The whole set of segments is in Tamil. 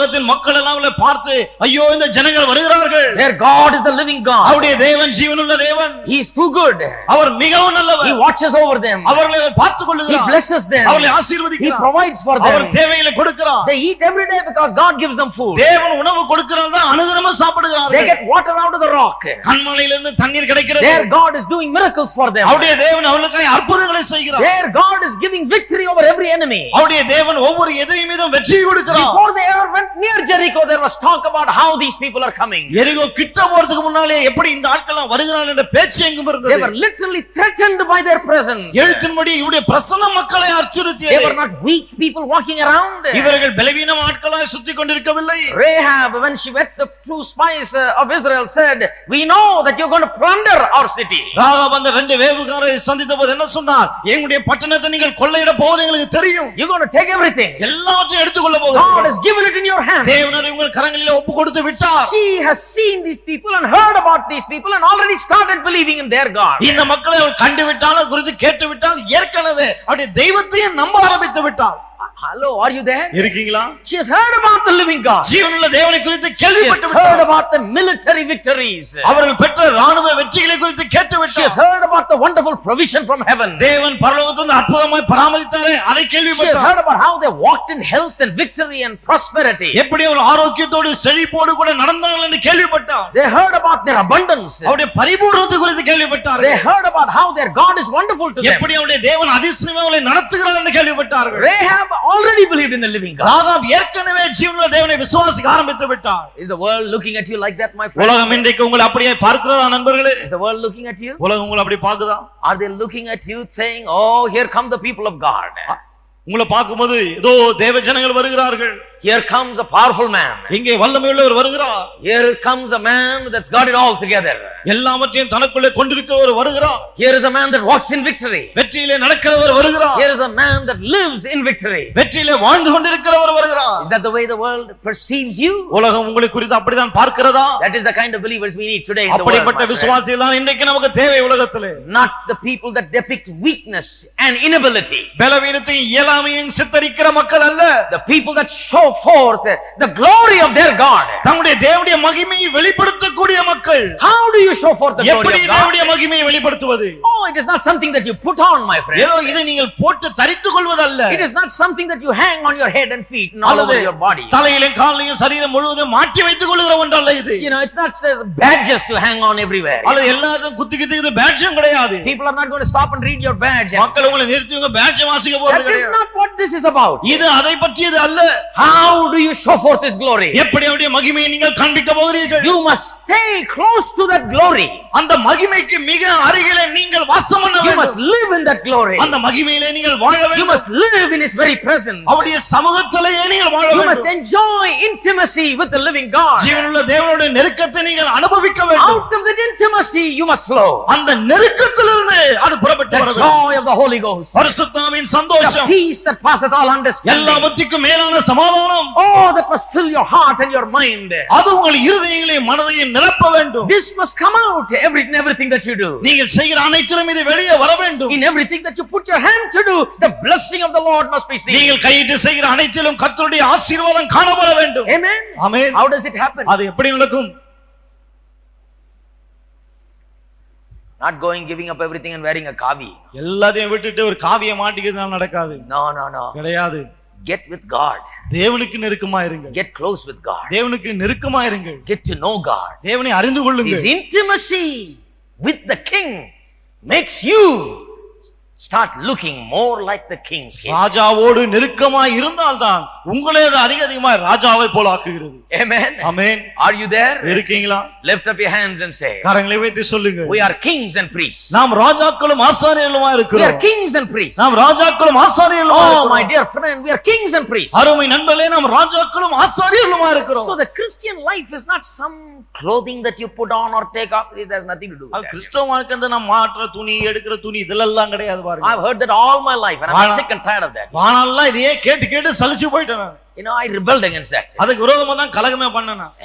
உலகத்தின் மக்கள் எல்லாம் அவளை பார்த்து ஐயோ இந்த ஜனங்கள் வருகிறார்கள் Their God is the living God. அவருடைய தேவன் ஜீவனுள்ள தேவன் He is too good. அவர் மிகவும் He நல்லவர் watches over them. அவர்களை அவர் பார்த்துக் He கொள்ளுகிறார் blesses them. அவர்களை He ஆசீர்வதிக்கிறார் provides for அவர் them. தேவைகளை கொடுக்கிறார் They eat every day because God gives them food. தேவன் உணவு கொடுக்கிறார் தான் அனுதினமும் They சாப்பிடுகிறார்கள் get water out of the rock. கண்மலையிலிருந்து தண்ணீர் கிடைக்கிறது Their God is doing miracles for them. அவருடைய தேவன் அவர்களுக்காக அற்புதங்களை செய்கிறார் Their God is giving victory over every enemy. அவருடைய தேவன் ஒவ்வொரு எதிரி மீதும் வெற்றி கொடுக்கிறார் Before they ever went near Jericho, there was talk about how these people are coming. எரிகோ கிட்ட போறதுக்கு முன்னாலே எப்படி இந்த ஆட்கள் வருகிறார்கள் என்ற பேச்சு எங்கும் They இருந்தது were literally threatened by their presence. எழுத்தின்படி இவருடைய பிரசன்ன மக்களை They were அச்சுறுத்தியது not weak people walking around. இவர்கள் பலவீனம் ஆட்களாய் சுத்தி கொண்டிருக்கவில்லை Rahab, when she met the true spies uh, of Israel, said, We know that you're going to plunder our city. Rahab அந்த ரெண்டு வேவுகாரரை சந்தித்த போது என்ன சொன்னார் எங்களுடைய பட்டணத்தை நீங்கள் கொள்ளையிட போவது எங்களுக்கு தெரியும் You're going to take everything. எல்லாவற்றையும் எடுத்துக்கொள்ள God போகுது has given it in your hands. தேவன் அதை உங்கள் கரங்களிலே ஒப்பு கொடுத்து விட்டார் She has seen these people and heard about these people and already started believing in their God. இந்த மக்களை அவள் கண்டு விட்டால் அது குறித்து கேட்டு விட்டால் ஏற்கனவே அவருடைய தெய்வத்தையும் நம்ப ஆரம்பித்து விட்டாள் Hello, are you there? இருக்கீங்களா She has heard about the living God. ஜீவனுள்ள தேவனை குறித்து She has கேள்விப்பட்டு heard விட்டாள் about the military victories. அவர்கள் பெற்ற ராணுவ வெற்றிகளை குறித்து கேட்டு She has விட்டார் heard about the wonderful provision from heaven. தேவன் பரலோகத்திலிருந்து அற்புதமாய் பராமரித்தாரே அதை She has கேள்விப்பட்டார் heard about how they walked in health and victory and prosperity. எப்படி அவர் ஆரோக்கியத்தோடு செழிப்போடு கூட நடந்தார்கள் என்று கேள்விப்பட்டார் They heard about their abundance. அவருடைய பரிபூர்ணத்தை குறித்து கேள்விப்பட்டார் They heard about how their God is wonderful to them. எப்படி அவருடைய தேவன் அதிசயமா அவளை நடத்துகிறார் என்று கேள்விப்பட்டார்கள் Rahab already believed in the living God. Rahab ஏற்கனவே ஜீவனுள்ள தேவனை விசுவாசிக்க ஆரம்பித்து விட்டார் Is the world looking at you like that, my friend? உலகம் இன்றைக்கு உங்களை அப்படியே பார்க்கிறதா நண்பர்களே Is the world looking at you? உலகம் உங்களை அப்படி பார்க்குதா Are they looking at you saying, Oh, here come the people of God? உங்களை பார்க்கும்போது ஏதோ தேவ ஜனங்கள் வருகிறார்கள் Here comes a powerful man. இங்கே வல்லமையுள்ளவர் வருகிறார் Here comes a man that's got it all together. எல்லாவற்றையும் தனக்குள்ளே கொண்டிருக்கிறவர் வருகிறார் Here is a man that walks in victory. வெற்றியிலே நடக்கிறவர் வருகிறார் Here is a man that lives in victory. வெற்றியிலே வாழ்ந்து கொண்டிருக்கிறவர் வருகிறார் Is that the way the world perceives you? உலகம் உங்களை குறித்து அப்படிதான் பார்க்கிறதா That is the kind of believers we need today in the world. அப்படிப்பட்ட my friend. விசுவாசிகள் தான் இன்றைக்கு நமக்கு தேவை உலகத்திலே Not the people that depict weakness and inability. பலவீனத்தையும் இயலாமையும் சித்தரிக்கிற மக்கள் அல்ல The people that show forth the glory of their God. தங்களுடைய தேவனுடைய மகிமையை வெளிப்படுத்தக்கூடிய மக்கள் How do you show forth the எப்படி glory of God? தேவனுடைய மகிமையை வெளிப்படுத்துவது Oh, it is not something that you put on, my friend. ஏதோ இதை நீங்கள் போட்டு தரித்துக் கொள்வதல்ல It is not something that you hang on your head and feet and all over அல்லது your body. தலையிலும் காலையும் சரீரம் முழுவதும் மாட்டி வைத்துக் கொள்கிற ஒன்றல்ல இது You know, it's not uh, badges to hang on everywhere. அல்லது எல்லாத்தையும் குத்தி குத்தி இது பேட்சும் கிடையாது People are not going to stop and read your badge. மக்கள் உங்களை நிறுத்தி உங்க பேட்ச வாசிக்க போறது That is கிடையாது not what this is about. இது அதை பற்றியது அல்ல How do you show forth His glory? எப்படி அவருடைய மகிமையை நீங்கள் காண்பிக்க போகிறீர்கள் You must stay close to that glory. அந்த மகிமைக்கு மிக அருகிலே நீங்கள் வாசம் பண்ண You must வேண்டும் live in that glory. அந்த மகிமையிலே நீங்கள் வாழ You வேண்டும் must live in His very presence. அவருடைய சமூகத்திலேயே நீங்கள் வாழ You must வேண்டும் enjoy intimacy with the living God. ஜீவனுள்ள தேவனுடைய நெருக்கத்தை நீங்கள் அனுபவிக்க வேண்டும் Out of that intimacy, you must flow. அந்த நெருக்கத்திலிருந்து அது புறப்பட்டு The வர வேண்டும் joy of the Holy Ghost. பரிசுத்தாவின் The சந்தோஷம் peace that passeth all understanding. எல்லாவற்றுக்கும் மேலான சமாதானம் Oh, that must fill your heart and your mind. அது உங்கள் இருதயங்களையும் மனதையும் நிரப்ப வேண்டும் This must come out every, in everything that you do. நீங்கள் செய்கிற அனைத்திலும் இது வெளியே வர வேண்டும் In everything that you put your hand to do, the blessing of the Lord must be seen. நீங்கள் கையிட்டு செய்கிற அனைத்திலும் கர்த்தருடைய ஆசீர்வாதம் காணப்பட வேண்டும் Amen. Amen How does it happen? அது எப்படி நடக்கும் Not going, giving up everything and wearing a kavi. எல்லாத்தையும் விட்டுட்டு ஒரு காவிய மாட்டிக்கிறதுனால நடக்காது No, no, no. கிடையாது Get with God. தேவனுக்கு நெருக்கமா இருங்கள் Get close with God. தேவனுக்கு நெருக்கமா இருங்கள் Get to know God. தேவனை அறிந்து His கொள்ளுங்கள் intimacy with the king makes you start looking more like the king's king. ராஜாவோடு நெருக்கமா இருந்தால்தான் உங்களே அது அதிக அதிகமா ராஜாவை போல ஆக்குகிறது Amen. Amen Are you there? இருக்கீங்களா Lift up your hands and say, கரங்களை வைத்து சொல்லுங்க We are kings and priests. நாம் ராஜாக்களும் ஆசாரியர்களுமா We are இருக்கிறோம் kings and priests. நாம் ராஜாக்களும் ஆசாரியர்களுமா Oh, my இருக்கிறோம் dear friend, we are kings and priests. அருமை நண்பர்களே நாம் ராஜாக்களும் ஆசாரியர்களுமா இருக்கிறோம் So the Christian life is not some clothing that you put on or take off. It has nothing to do with அது that. கிறிஸ்தவ வாழ்க்கை நாம் மாற்ற துணி எடுக்கிற துணி இதெல்லாம் கிடையாது பாருங்க I've heard that all my life and I'm Vana- sick and tired of that. வானெல்லாம் இதையே கேட்டு கேட்டு சலிச்சு போயிட்டேன் நான். You know, I rebelled against that. அதுக்கு விரோதமா தான் கலகமே பண்ணேன் நான்.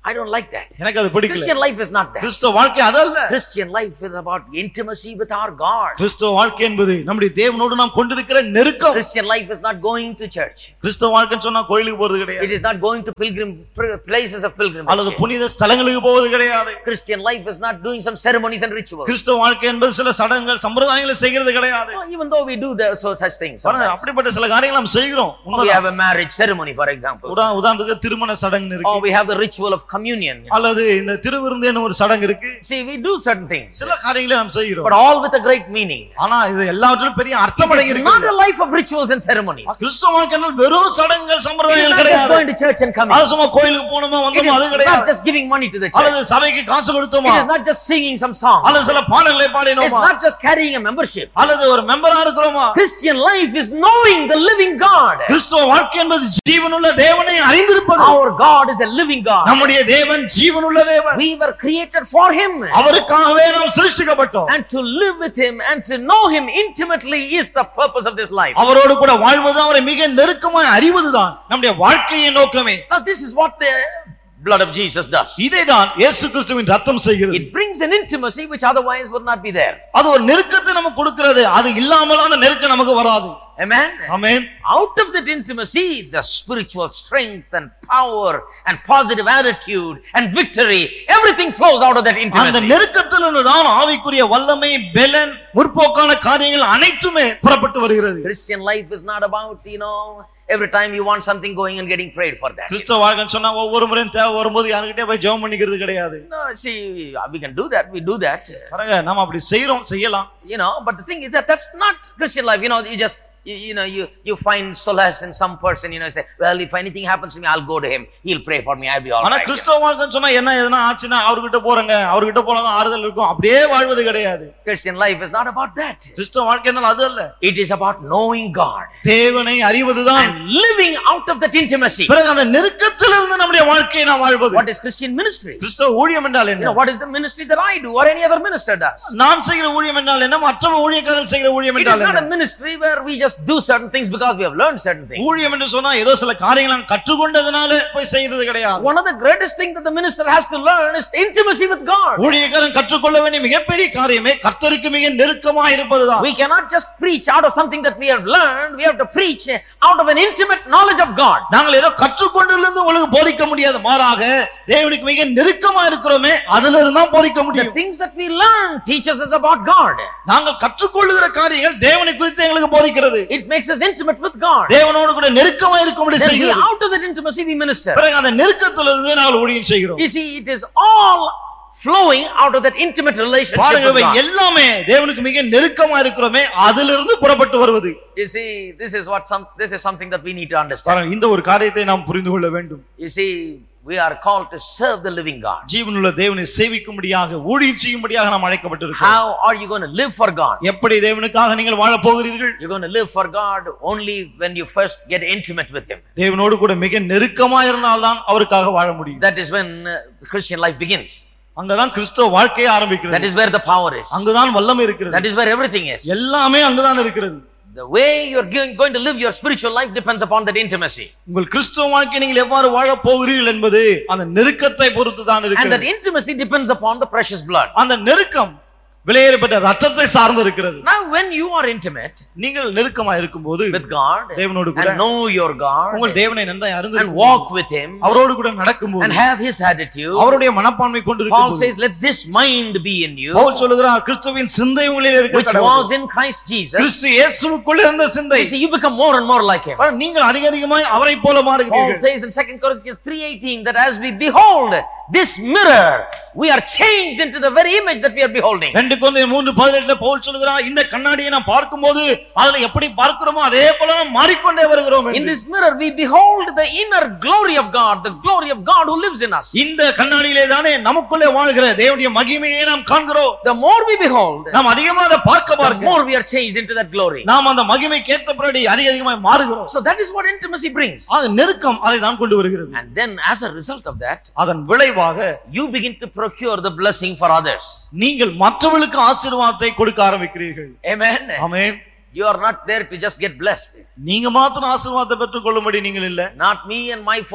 I don't like that. எனக்கு அது பிடிக்கல Christian life is not that. கிறிஸ்துவ வாழ்க்கை அதல்ல Christian life is about intimacy with our God. கிறிஸ்துவ வாழ்க்கை என்பது நம்முடைய தேவனோடு நாம் கொண்டிருக்கிற நெருக்கம் Christian life is not going to church. கிறிஸ்துவ வாழ்க்கைன்னு சொன்னா கோயிலுக்கு போறது கிடையாது It is not going to pilgrim pr- places of அல்லது pilgrimage. புனித ஸ்தலங்களுக்கு போவது கிடையாது Christian life is not doing some ceremonies and rituals. கிறிஸ்துவ வாழ்க்கை என்பது சில சடங்குகள் சம்பிரதாயங்களை செய்கிறது கிடையாது Well, Even though we do the, so such things. ஆனா, sometimes. அப்படிப்பட்ட சில காரியங்கள் நாம் செய்கிறோம் We உண்மைதான். have a marriage ceremony, for example. உதா- உதாரணத்துக்கு திருமண சடங்கு Or இருக்கு we have the ritual of communion. அல்லது இந்த திருவிருந்துன்னு ஒரு சடங்கு இருக்கு See, we do certain things, சில காரியங்களை நாம் செய்கிறோம் but all with a great meaning. ஆனா இது எல்லாவற்றிலும் பெரிய அர்த்தம் அடங்கி It's not இருக்கு a life of rituals and ceremonies. கிறிஸ்துவ வாழ்க்கையில் வெறும் சடங்குகள் It is சம்பிரதாயங்கள் not just கிடையாது going to church and coming. அது சும்மா கோயிலுக்கு போனோமா It வந்தோமா அது is not கிடையாது just giving money to the church. அல்லது சபைக்கு காசு It கொடுத்தோமா is not just singing some songs. அல்லது சில பாடல்களை It's பாடினோமா not just carrying a membership. அல்லது ஒரு மெம்பரா இருக்கிறோமா Christian life is knowing the living God. கிறிஸ்துவ வாழ்க்கை என்பது ஜீவனுள்ள தேவனை அறிந்திருப்பது Our God is a living God. நம்முடைய தேவன் ஜீவனுள்ள தேவன் We were created for Him. அவருக்காகவே நாம் சிருஷ்டிக்கப்பட்டோம் And to live with Him and to know Him intimately is the purpose of this life. அவரோடு கூட வாழ்வது அவரை மிக நெருக்கமாய் அறிவதுதான் நம்முடைய வாழ்க்கையின் நோக்கமே Now, this is what the blood of Jesus does. இதைதான் இயேசு கிறிஸ்துவின் ரத்தம் செய்கிறது It brings an intimacy which otherwise would not be there. அது ஒரு நெருக்கத்தை நமக்கு கொடுக்கிறது அது இல்லாமல் அந்த நெருக்கம் நமக்கு வராது Amen. Amen Out of that intimacy, the spiritual strength and power and positive attitude and victory, everything flows out of that அந்த intimacy. நெருக்கத்திலிருந்து தான் ஆவிக்குரிய வல்லமை பெலன் முற்போக்கான காரியங்கள் அனைத்துமே புறப்பட்டு வருகிறது Christian life is not about, you know, every time you want something going and getting prayed for that. கிறிஸ்தவ வாழ்க்கைன்னு சொன்னா ஒவ்வொரு முறையும் தேவை வரும்போது யாருக்கிட்டே போய் ஜெபம் பண்ணிக்கிறது கிடையாது No, see, we can do that, we do that, பாருங்க நாம அப்படி செய்யறோம் செய்யலாம் you know, but the thing is that that's not Christian life. You know, you just, you, you know, you, you find solace in some person, you know, say, well, if anything happens to me, I'll go to him. He'll pray for me, I'll be all ஆனா right. கிறிஸ்தவ வாழ்க்கைன்னு சொன்னா என்ன எதுனா ஆச்சுன்னா அவர்கிட்ட போறேங்க அவர்கிட்ட போனதான் ஆறுதல் இருக்கும் அப்படியே வாழ்வது கிடையாது Christian life is not about that. கிறிஸ்தவ வாழ்க்கைனால் அது அல்ல It is about knowing God தேவனை அறிவதுதான் and living out of that intimacy. பிறகு அந்த நெருக்கத்திலிருந்து நம்முடைய வாழ்க்கையை நாம் வாழ்வது What is Christian ministry? கிறிஸ்தவ ஊழியம் என்றால் You know, என்ன what is the ministry that I do or any other minister does? நான் செய்கிற ஊழியம் என்றால் என்ன மற்ற ஊழியக்காரர் செய்கிற ஊழியம் It is என்றால் not a என்ன ministry where we just do certain things because we have learned certain things. ஊழியம் என்று சொன்னா ஏதோ சில காரியங்களை நாம் கற்றுக்கொண்டதுனால போய் செய்யறது கிடையாது One of the greatest things that the minister has to learn is intimacy with God. ஊழியக்காரன் கற்றுக்கொள்ள வேண்டிய மிகப்பெரிய காரியமே கர்த்தருக்கு மிக நெருக்கமா இருப்பதுதான் We cannot just preach out of something that we have learned. We have to preach out of an intimate knowledge of God. நாங்கள் ஏதோ கற்றுக்கொண்டிருந்து உங்களுக்கு போதிக்க முடியாது மாறாக தேவனுக்கு மிக நெருக்கமா இருக்கிறோமே அதுல இருந்து தான் போதிக்க The முடியும் things that we learn teaches us about God. நாங்கள் கற்றுக்கொள்ளுகிற காரியங்கள் தேவனை குறித்து எங்களுக்கு போதிக்கிறது It makes us intimate with God. தேவனோடு கூட நெருக்கமா இருக்கும்படி Then we, செய்கிறது out of that intimacy we minister. பிறகு அந்த நெருக்கத்திலிருந்து நாங்கள் ஊழியம் செய்கிறோம் You see, it is all flowing out of that intimate relationship பாருங்க with இவை God. எல்லாமே தேவனுக்கு மிக நெருக்கமா இருக்கிறோமே அதிலிருந்து புறப்பட்டு வருவது You see, this is what some this is something that we need to understand. பாருங்க இந்த ஒரு காரியத்தை நாம் புரிந்து கொள்ள வேண்டும் You see, we are called to serve the living God. ஜீவனுள்ள தேவனை சேவிக்கும்படியாக ஊழியம் செய்யும்படியாக நாம் அழைக்கப்பட்டிருக்கிறோம் How are you going to live for God? எப்படி தேவனுக்காக நீங்கள் வாழ போகிறீர்கள் You're going to live for God only when you first get intimate with Him. தேவனோடு கூட மிக நெருக்கமா இருந்தால்தான் அவருக்காக வாழ முடியும் That is when uh, Christian life begins. அங்கதான் கிறிஸ்துவ வாழ்க்கையே That ஆரம்பிக்கிறது is where the power is. அங்குதான் வல்லமை இருக்கிறது That is where everything is. எல்லாமே அங்குதான் இருக்கிறது The way you're going going to live your spiritual life depends upon that intimacy. உங்கள் கிறிஸ்துவ வாழ்க்கை நீங்கள் எவ்வாறு வாழ போகிறீர்கள் என்பது அந்த நெருக்கத்தை பொறுத்து தான் And that இருக்கிறது intimacy depends upon the precious blood. அந்த நெருக்கம் விலையேறப்பட்ட ரத்தத்தை சார்ந்து இருக்கிறது Now, when you are intimate நீங்கள் நெருக்கமா இருக்கும்போது with God தேவனோடு கூட and know your God உங்கள் தேவனை நன்றாய் அறிந்து and walk with Him அவரோடு கூட நடக்கும்போது and have His attitude, அவருடைய மனப்பான்மை கொண்டு Paul இருக்கும்போது says, Let this mind be in you, Pavul சொல்லுகிறார் கிறிஸ்துவின் சிந்தை உங்களில் which இருக்கிற was in Christ Jesus. கிறிஸ்து இயேசுவுக்குள் இருந்த சிந்தை You see, you become more and more like Him. ஆனால் நீங்கள் அதிக அதிகமாய் அவரை போல Paul மாறுகிறீர்கள் says in 2 Corinthians 3:18 that as we behold this mirror, we are changed into the very image that we are beholding. ரெண்டு குழந்தை மூன்று பதினெட்டுல பவுல் சொல்லுகிறார் இந்த கண்ணாடியை நாம் பார்க்கும்போது அதுல எப்படி பார்க்கிறோமோ அதே போல நாம் மாறிக்கொண்டே வருகிறோம் In என்று. this mirror, we behold the inner glory of God, the glory of God who lives in us. இந்த கண்ணாடியிலே தானே நமக்குள்ளே வாழ்கிற தேவனுடைய மகிமையை நாம் காண்கிறோம் The more we behold, நாம் அதிகமா அதை பார்க்க the பார்க்க more we are changed into that glory. நாம் அந்த மகிமை கேட்டபடி அதிக அதிகமாய் மாறுகிறோம் So that is what intimacy brings. அது நெருக்கம் அதை தான் கொண்டு வருகிறது And then, as a result of that, அதன் விளைவாக you begin to procure the blessing for others. நீங்கள் மற்றவர்களுக்கு ஆசீர்வாதத்தை கொடுக்க ஆரம்பிக்கிறீர்கள் Amen. Amen You are not there to just get blessed. நீங்க மாத்திரம் ஆசீர்வாதத்தை பெற்றுக் கொள்ளும்படி நீங்கள் இல்ல Not me and my four.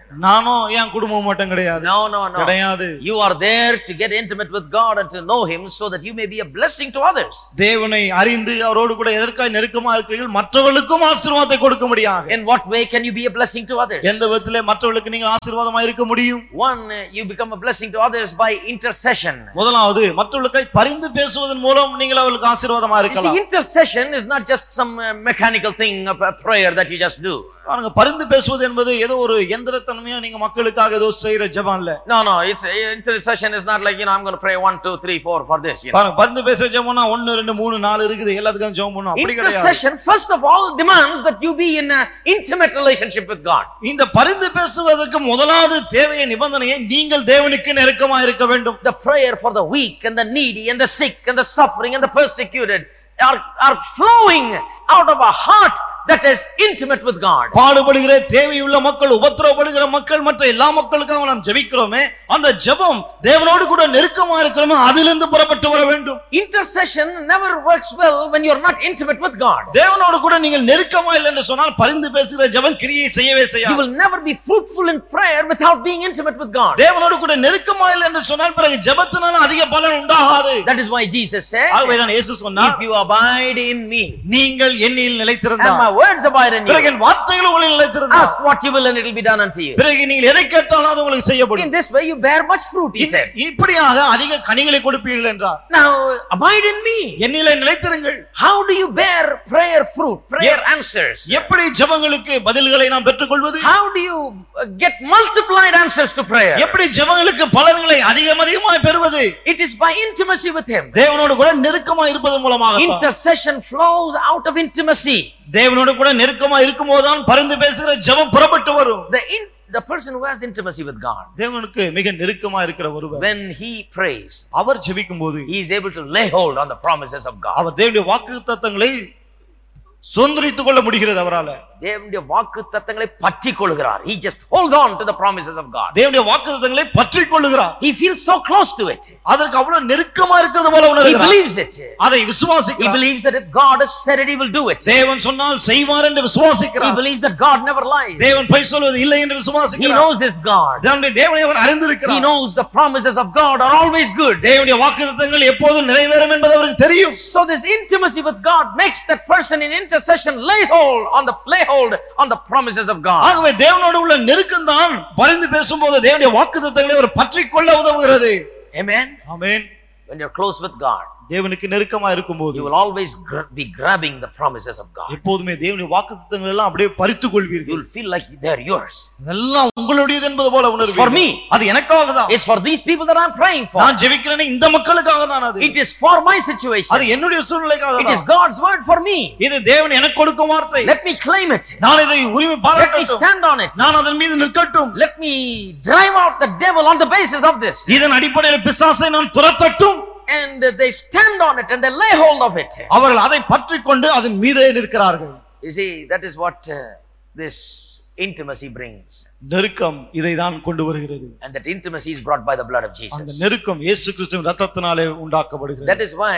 நானும் என் குடும்பம் மட்டும் கிடையாது No, no, no. கிடையாது You are there to get intimate with God and to know Him so that you may be a blessing to others. தேவனை அறிந்து அவரோடு கூட எதற்காக நெருக்கமா இருக்கிறீர்கள் மற்றவர்களுக்கும் ஆசீர்வாதத்தை கொடுக்க முடியாது In what way can you be a blessing to others? எந்த விதத்திலே மற்றவர்களுக்கு நீங்கள் ஆசீர்வாதமா இருக்க முடியும் One, uh, you become a blessing to others by intercession. முதலாவது மற்றவர்களுக்காய் பரிந்து பேசுவதன் மூலம் நீங்கள் அவர்களுக்கு ஆசீர்வாதமா You see, இருக்கலாம் intercession is not just some uh, mechanical thing, a a prayer that you just do. பாருங்க பரிந்து பேசுவது என்பது ஏதோ ஒரு எந்திரத்தன்மையா நீங்க மக்களுக்காக ஏதோ செய்யற ஜெபம் இல்ல No, no, it's uh, intercession is not like, you know, I'm going to pray one, two, three, four for this. You know. பாருங்க பரிந்து பேசுற ஜெபம்னா ஒன்னு ரெண்டு மூணு நாலு இருக்குது எல்லாத்துக்கும் ஜெபம் பண்ணும் அப்படி கிடையாது Intercession, first of all, demands that you be in an intimate relationship with God. இந்த பரிந்து பேசுவதற்கு முதலாவது தேவைய நிபந்தனையை நீங்கள் தேவனுக்கு நெருக்கமா இருக்க வேண்டும் The prayer for the weak and the needy and the sick and the suffering and the persecuted are, are flowing out of a heart that is intimate with God. பாடுபடுகிற தேவையுள்ள மக்கள் உபத்திரவப்படுகிற மக்கள் மற்ற எல்லா மக்களுக்காக நாம் ஜெபிக்கிறோமே அந்த ஜெபம் தேவனோடு கூட நெருக்கமா இருக்கிறோமே அதிலிருந்து புறப்பட்டு வர வேண்டும் Intercession never works well when you're not intimate with God. தேவனோடு கூட நீங்கள் நெருக்கமா இல்லை என்று சொன்னால் பரிந்து பேசுகிற ஜெபம் கிரியை செய்யவே You செய்யாது will never be fruitful in prayer without being intimate with God. தேவனோடு கூட நெருக்கமா இல்லை என்று சொன்னால் பிறகு ஜெபத்தினால அதிக பலன் உண்டாகாது That is why Jesus said, ஆகவே தான் இயேசு சொன்னார் If you abide in me நீங்கள் என்னில் and நிலைத்திருந்தால் my words abide in பிறகு you, என் வார்த்தைகள் உங்களில் நிலைத்திருந்தால் ask what you will and it will be done unto you. பிறகு நீங்கள் எதை கேட்டாலும் அது உங்களுக்கு In செய்யப்படும் this way you bear much fruit, he said. இப்படியாக அதிக கனிகளை கொடுப்பீர்கள் என்றார் Now, abide in me. என்னிலே நிலைத்திருங்கள் How do you bear prayer fruit, prayer answers? எப்படி ஜெபங்களுக்கு பதில்களை நாம் பெற்றுக்கொள்வது How do you uh, get multiplied answers to prayer? எப்படி ஜெபங்களுக்கு பலன்களை அதிகம் அதிகமாய் பெறுவது It is by intimacy with Him. தேவனோடு கூட நெருக்கமா இருப்பதன் மூலமாக Intercession flows out of intimacy. தேவனோடு கூட நெருக்கமா இருக்கும்போதுதான் பரிந்து பேசுகிற ஜெபம் புறப்பட்டு வரும் The, in, the person who has intimacy with God, தேவனுக்கு மிக நெருக்கமா இருக்கிற ஒருவர் when he prays, அவர் ஜெபிக்கும் போது he is able to lay hold on the promises of God. அவர் தேவனுடைய வாக்கு தத்தங்களை சுதந்திரித்துக் கொள்ள முடிகிறது அவரால தேவனுடைய வாக்கு தத்தங்களை பற்றி கொள்கிறார் he just holds on to the promises of god தேவனுடைய வாக்கு தத்தங்களை பற்றி கொள்ளுகிறார் he feels so close to it அதற்கு அவ்வளவு நெருக்கமா இருக்கிறது போல he உணர்கிறார் believes it அதை he விசுவாசிக்கிறார் believes that if god has said it he will do it தேவன் சொன்னால் செய்வார் என்று he விசுவாசிக்கிறார் believes that god never lies தேவன் பொய் சொல்வது இல்லை என்று he விசுவாசிக்கிறார் knows his god தேவனுடைய தேவனை அவர் he அறிந்திருக்கிறார் knows the promises of god are always good தேவனுடைய வாக்குத்தத்தங்கள் எப்போதும் நிறைவேறும் என்பது அவருக்கு தெரியும் so this intimacy with god makes that person in intercession lay hold on the lay hold on the promises of god ஆகவே தேவனோடு உள்ள நெருக்கம் தான் பரிந்து பேசும்போது தேவனுடைய வாக்குத்தத்தங்களை அவர் பற்றி கொள்ள உதவுகிறது amen amen when you're close with god தேவனுக்கு நெருக்கமா இருக்கும்போது you will always gra- be grabbing the promises of god எப்போதுமே தேவனுடைய வாக்குத்தத்தங்கள் எல்லாம் அப்படியே பறித்துக் கொள்வீர்கள் you'll feel like they're yours இதெல்லாம் உங்களுடையது என்பது போல for உணர்வீர்கள் me. அது எனக்காக தான் It's for these people that I'm praying for. நான் ஜெபிக்கிறேனே இந்த மக்களுக்காக தான் அது It is for my அது situation. என்னுடைய சூழ்நிலைக்காக It is தான் God's word for me. இது தேவன் எனக்கு கொடுக்கும் வார்த்தை Let me claim it. நான் இதை உரிமை Let me பாராட்டட்டும் stand on it. நான் அதன் மீது நிற்கட்டும் Let me drive out the devil on the basis of this. இதன் அடிப்படையில் பிசாசை நான் துரத்தட்டும் And they stand on it and they lay hold of it. அவர்கள் அதை பற்றி கொண்டு அதன் மீதே நிற்கிறார்கள் You see, that is what uh, this intimacy brings. நெருக்கம் இதை தான் கொண்டு வருகிறது And that intimacy is brought by the blood of அந்த Jesus. நெருக்கம் இயேசு கிறிஸ்துவின் ரத்தத்தினாலே உண்டாக்கப்படுகிறது That is why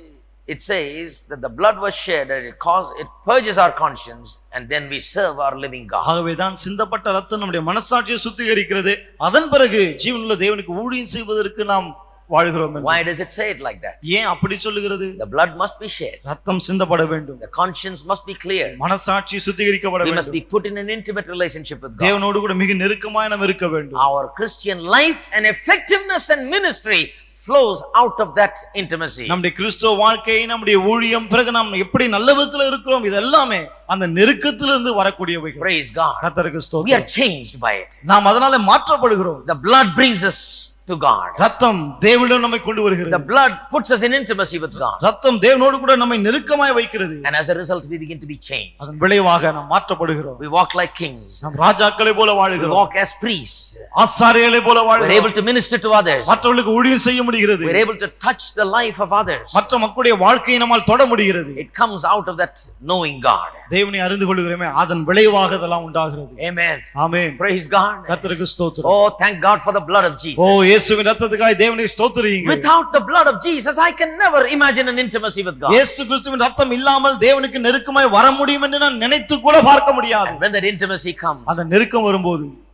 it says that the blood was shed and it cause it purges our conscience and then we serve our living God. ஆகவே தான் சிந்தப்பட்ட ரத்தம் நம்முடைய மனசாட்சியை சுத்திகரிக்கிறது அதன் பிறகு ஜீவனுள்ள தேவனுக்கு ஊழியம் செய்வதற்கு நாம் வாழ்கிறோம் என்று. Why does it say it like that? ஏன் அப்படி சொல்லுகிறது The blood must be shed. ரத்தம் சிந்தப்பட வேண்டும் The conscience must be cleared. மனசாட்சி சுத்திகரிக்கப்பட We must வேண்டும் be put in an intimate relationship with God. தேவனோடு கூட மிக நெருக்கமாய் நாம் இருக்க வேண்டும் Our Christian life and effectiveness and ministry flows out of that intimacy. நம்முடைய கிறிஸ்துவ வாழ்க்கை நம்முடைய ஊழியம் பிறகு நாம் எப்படி நல்ல விதத்துல இருக்கிறோம் இது எல்லாமே அந்த நெருக்கத்திலிருந்து வரக்கூடியவைகள் Praise God. கர்த்தருக்கு We ஸ்தோத்திரம் are changed by it. நாம் அதனால மாற்றப்படுகிறோம் The blood brings us to God. ரத்தம் தேவனிடம் நம்மை கொண்டு The வருகிறது blood puts us in intimacy with God. ரத்தம் தேவனோடு கூட நம்மை நெருக்கமாய் வைக்கிறது And as a result, we begin to be changed. அதன் விளைவாக நாம் மாற்றப்படுகிறோம் We walk like kings. நாம் ராஜாக்களை போல We வாழுகிறோம் walk as priests. ஆசாரியர்களை போல We're வாழ்கிறோம் able to minister to others. மற்றவர்களுக்கு ஊழியம் செய்ய முடிகிறது We're able to touch the life of others. மற்ற மக்களுடைய வாழ்க்கையை நம்மால் தொட முடிகிறது It comes out of that knowing God. தேவனை அறிந்து கொள்கிறோமே அதன் விளைவாக இதெல்லாம் உண்டாகிறது Amen. ஆமென் Praise God. கர்த்தருக்கு ஸ்தோத்திரம் Oh, thank God for the blood of O Jesus. இயேசுவின் ரத்தத்துக்காய் தேவனை ஸ்தோத்திரியுங்கள் Without the blood of Jesus, I can never imagine an intimacy with God. இயேசு கிறிஸ்துவின் ரத்தம் இல்லாமல் தேவனுக்கு நெருக்கமாய் வர முடியும் என்று நான் நினைத்து கூட பார்க்க முடியாது And when that intimacy comes, அந்த நெருக்கம் வரும்போது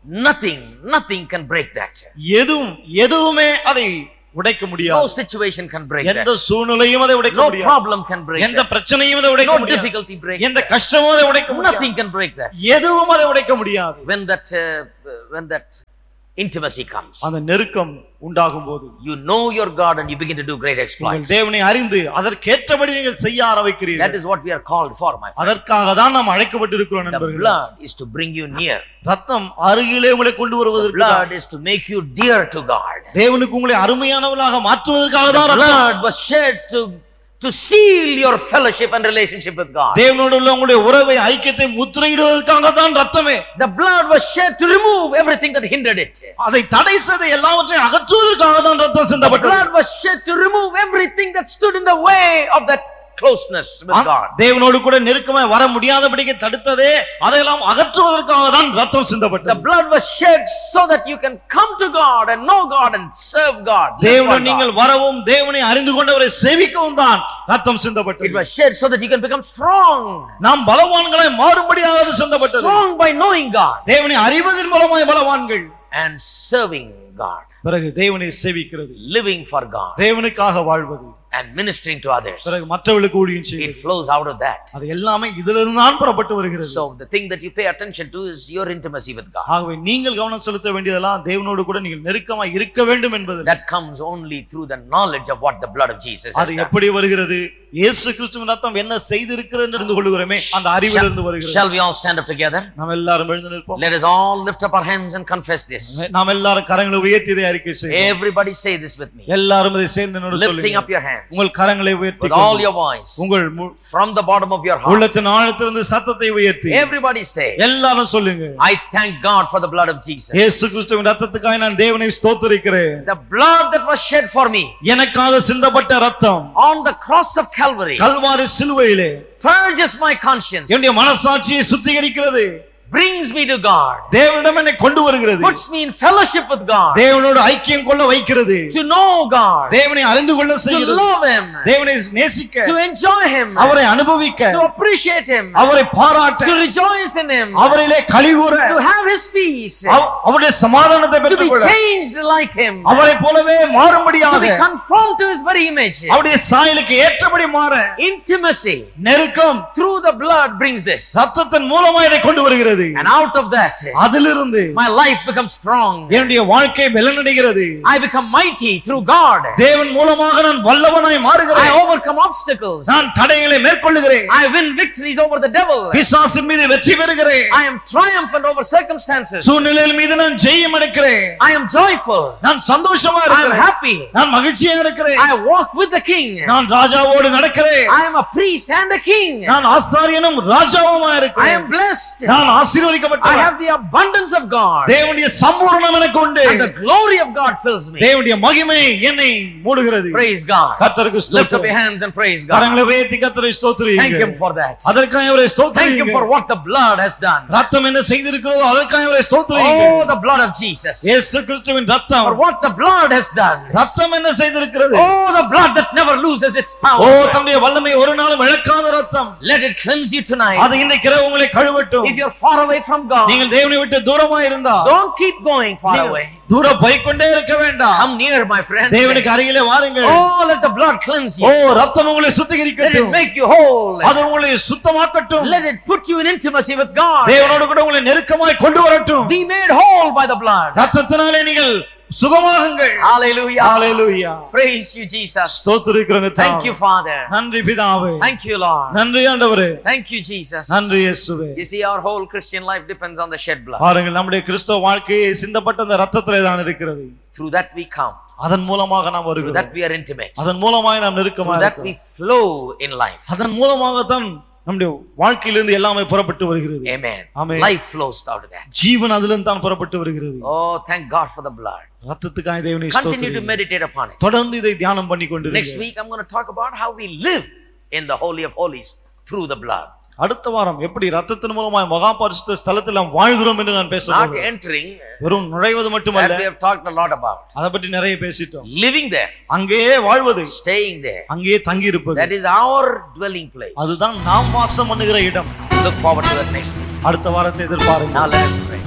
Nothing, nothing can break that. எதுவும் எதுவுமே அதை உடைக்க No முடியாது situation can break எந்த that. சூழ்நிலையும் அதை உடைக்க No முடியாது problem can break எந்த that. பிரச்சனையும் அதை உடைக்க No முடியாது difficulty break எந்த that. கஷ்டமும் அதை உடைக்க முடியாது Nothing can break that. எதுவும் அதை உடைக்க முடியாது When that, uh, when that intimacy comes, அந்த நெருக்கம் உண்டாகும் போது you know your God and you begin to do great நீங்கள் exploits. தேவனை அறிந்து அதற்கேற்றபடி நீங்கள் செய்ய ஆரம்பிக்கிறீர்கள் That is what we are called for, my friend. அதற்காக தான் நாம் அழைக்கப்பட்டிருக்கிறோம் The நண்பர்களே blood is to bring you near. ரத்தம் அருகிலே உங்களை கொண்டு வருவதற்கு தான். Blood is to make you dear to God. தேவனுக்கு உங்களை அருமையானவர்களாக மாற்றுவதற்காக தான் ரத்தம். Blood was shed to, to seal your fellowship and relationship with God. தேவனோடு உள்ள உங்களுடைய உறவை ஐக்கியத்தை முத்திரையிடுவதற்காக தான் ரத்தமே The blood was shed to remove everything that hindered it. அதை தடை செய்த எல்லாவற்றையும் அகற்றுவதற்காக தான் ரத்தம் The சிந்தப்பட்டது blood was shed to remove everything that stood in the way of that closeness with God. தேவனோடு கூட நெருக்கமாய் வர முடியாதபடிக்கு தடுத்ததே அதையெல்லாம் அகற்றுவதற்காக தான் ரத்தம் The சிந்தப்பட்டது blood was shed so that you can come to God and know God and serve God. live for தேவனை God. நீங்கள் வரவும் தேவனை அறிந்து கொண்டவரை சேவிக்கவும் தான் ரத்தம் It சிந்தப்பட்டது was shed so that you can become strong. நாம் பலவான்களை மாறும்படியாக அது சிந்தப்பட்டது Strong by knowing God தேவனை அறிவதன் மூலமாய் பலவான்கள் and serving God. பிறகு தேவனை சேவிக்கிறது Living for God தேவனுக்காக வாழ்வது and ministering to others. பிறகு மற்றவர்களுக்கு ஊழியம் செய்வது It flows out of that. அது எல்லாமே இதிலிருந்து தான் புறப்பட்டு வருகிறது So the thing that you pay attention to is your intimacy with God. ஆகவே நீங்கள் கவனம் செலுத்த வேண்டியதெல்லாம் தேவனோடு கூட நீங்கள் நெருக்கமாய் இருக்க வேண்டும் என்பது That comes only through the knowledge of what the blood of Jesus has அது done. எப்படி வருகிறது இயேசு கிறிஸ்துவின் ரத்தம் என்ன செய்திருக்கிறது என்று அறிந்து கொள்கிறோமே அந்த அறிவிலிருந்து வருகிறது Shall we all stand up together? நாம் எல்லாரும் எழுந்து நிற்போம் Let us all lift up our hands and confess this. நாம் எல்லாரும் கரங்களை உயர்த்தி இதை அறிக்கை செய்வோம் Everybody say this with me. எல்லாரும் இதை சேர்ந்து என்னோடு Lifting சொல்லுங்க up your hands உங்கள் கரங்களை உயர்த்தி with all கொண்டு, your voice உங்கள் மு- from the bottom of your heart. உள்ளத்தின் ஆழத்திலிருந்து சத்தத்தை உயர்த்தி Everybody say, எல்லாரும் சொல்லுங்க I thank God for the blood of Jesus. இயேசு கிறிஸ்துவின் ரத்தத்துக்காக நான் தேவனை ஸ்தோத்திரிக்கிறேன் The blood that was shed for me எனக்காக சிந்தப்பட்ட ரத்தம் on the cross of Calvary Kalvari சிலுவையிலே purges my conscience, என்னுடைய மனசாட்சியை சுத்திகரிக்கிறது brings me to God, தேவனிடம் என்னை கொண்டு வருகிறது puts me in fellowship with God, தேவனோடு ஐக்கியம் கொள்ள வைக்கிறது to know God, தேவனை அறிந்து கொள்ள to செய்கிறது love Him, தேவனை நேசிக்க to enjoy Him, அவரை அனுபவிக்க to appreciate Him, அவரை பாராட்ட to rejoice in Him, அவரிலே கலிகூற to have His peace, அவ- அவருடைய சமாதானத்தை to be பெற்றுக்கொள்ள changed like Him, அவரை போலவே to மாறும்படியாக be conformed to His very image. அவருடைய சாயலுக்கு ஏற்றபடி மாற Intimacy நெருக்கம் through the blood brings this. சத்தத்தின் மூலமா இதை கொண்டு வருகிறது And out of that, அதிலிருந்து my life becomes strong. என்னுடைய வாழ்க்கை பலனடைகிறது I become mighty through God. தேவன் மூலமாக நான் வல்லவனாய் I மாறுகிறேன் overcome obstacles. நான் தடைகளை மேற்கொள்ளுகிறேன் I win victories over the devil. பிசாசின் மீது வெற்றி பெறுகிறேன் I am triumphant over circumstances. சூழ்நிலையின் மீது நான் ஜெயம் எடுக்கிறேன் I am joyful. நான் சந்தோஷமா I am இருக்கிறேன் happy. நான் மகிழ்ச்சியா இருக்கிறேன் I walk with the king. நான் ராஜாவோடு நடக்கிறேன் I am a priest and a king. நான் ஆசாரியனும் ராஜாவுமா I இருக்கிறேன் am blessed. நான் I ஆசீர்வதிக்கப்பட்டவன் have the abundance of God. தேவனுடைய சம்பூர்ணம் எனக்கு உண்டு And the glory of God fills me. தேவனுடைய மகிமை என்னை மூடுகிறது Praise God. கர்த்தருக்கு Lift up your ஸ்தோத்திரம் hands and praise God. கரங்களை உயர்த்தி கர்த்தரை Thank ஸ்தோத்திரியுங்க Him for that. அதற்காக அவரை Thank Him ஸ்தோத்திரியுங்க for what the blood has done. ரத்தம் என்ன செய்திருக்கிறதோ அதற்காக அவரை ஸ்தோத்திரியுங்க Oh, the blood of Jesus. இயேசு கிறிஸ்துவின் ரத்தம் For what the blood has done. ரத்தம் என்ன செய்திருக்கிறது Oh, the blood that never loses its O power. தன்னுடைய வல்லமை ஒரு நாளும் இழக்காத ரத்தம் Let it cleanse you tonight. அது இன்றைக்கு இரவு உங்களை கழுவட்டும் If you're far away from God, நீங்கள் தேவனை விட்டு தூரமா இருந்தா don't keep going far away. தூரம் போய்க்கொண்டே இருக்க வேண்டாம் Come near, my friend. தேவனுக்கு அருகிலே வாருங்கள் Oh, let the blood cleanse O you. ரத்தம் உங்களை Let it சுத்திகரிக்கட்டும் make you whole. அது உங்களை சுத்தமாக்கட்டும் Let it put you in intimacy with God. தேவனோடு கூட உங்களை நெருக்கமாய் கொண்டு வரட்டும் Be made whole by the blood. ரத்தத்தினாலே நீங்கள் சுகமாகுங்கள் Hallelujah. Hallelujah Praise you, Jesus. ஸ்தோத்திரிக்கிறோங்க Thank you, Father. நன்றி பிதாவே Thank you, Lord. நன்றி ஆண்டவரே Thank you, Jesus. நன்றி இயேசுவே You see, our whole Christian life depends on the shed blood. பாருங்கள் நம்முடைய கிறிஸ்தவ வாழ்க்கையை சிந்தப்பட்ட அந்த ரத்தத்திலே தான் இருக்கிறது Through that we come. அதன் மூலமாக நாம் Through வருகிறோம் that we are intimate. அதன் மூலமாக நாம் நெருக்கமாக Through that we flow in life. அதன் மூலமாகத்தான் நம்முடைய வாழ்க்கையிலிருந்து எல்லாமே புறப்பட்டு வருகிறது Amen. Amen. Life flows out of that. ஜீவன் அதிலிருந்து தான் புறப்பட்டு வருகிறது Oh, thank God for the blood. ரத்தத்துக்காக தேவனை Continue to ஸ்தோத்திரியுங்கள். meditate upon it. தொடர்ந்து இதை தியானம் பண்ணி கொண்டு Next week, I'm going to talk about how we live in the Holy of Holies through the blood. அடுத்த வாரம் எப்படி ரத்தத்தின் மூலமாய் மகா பரிசுத்த ஸ்தலத்தில் நாம் வாழ்கிறோம் என்று நான் பேச Not போகிறேன். entering, வெறும் நுழைவது மட்டுமல்ல that we have talked a lot about. அதை பற்றி நிறைய பேசிட்டோம் Living there, அங்கேயே வாழ்வது staying there. அங்கேயே தங்கி இருப்பது That is our dwelling place. அதுதான் நாம் வாசம் பண்ணுகிற இடம் Look forward to that next week. அடுத்த வாரத்தை எதிர்பாருங்க Now let us pray.